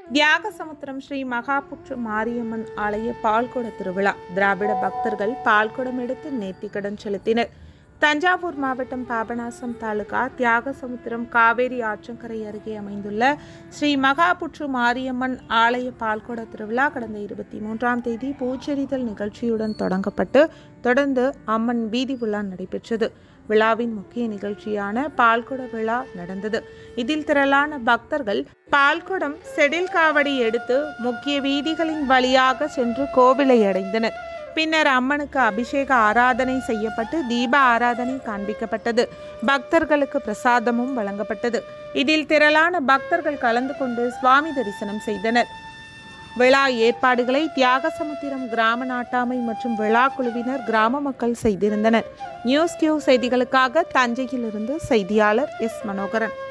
தியாகசமுத்திரம் ஸ்ரீ மகாபுற்று மாரியம்மன் ஆலய பால்குட திருவிழா திராவிட பக்தர்கள் பால்குடம் எடுத்து நேர்த்திக்கடன் செலுத்தினர் தஞ்சாவூர் மாவட்டம் பாபநாசம் தாலுகா தியாகசமுத்திரம் காவேரி ஆற்றங்கரை அருகே அமைந்துள்ள ஸ்ரீ மகாபுற்று மாரியம்மன் ஆலய பால்குட திருவிழா கடந்த இருபத்தி மூன்றாம் தேதி பூச்செறிதல் நிகழ்ச்சியுடன் தொடங்கப்பட்டு தொடர்ந்து அம்மன் வீதி உலா நடைபெற்றது விழாவின் முக்கிய நிகழ்ச்சியான பால்குட விழா நடந்தது இதில் திரளான பக்தர்கள் பால்குடம் செடில் காவடி எடுத்து முக்கிய வீதிகளின் வழியாக சென்று கோவிலை அடைந்தனர் பின்னர் அம்மனுக்கு அபிஷேக ஆராதனை செய்யப்பட்டு தீப ஆராதனை காண்பிக்கப்பட்டது பக்தர்களுக்கு பிரசாதமும் வழங்கப்பட்டது இதில் திரளான பக்தர்கள் கலந்து கொண்டு சுவாமி தரிசனம் செய்தனர் விழா ஏற்பாடுகளை தியாகசமுத்திரம் கிராம நாட்டாமை மற்றும் விழா குழுவினர் கிராம மக்கள் செய்திருந்தனர் நியூஸ் கியூ செய்திகளுக்காக தஞ்சையிலிருந்து செய்தியாளர் எஸ் மனோகரன்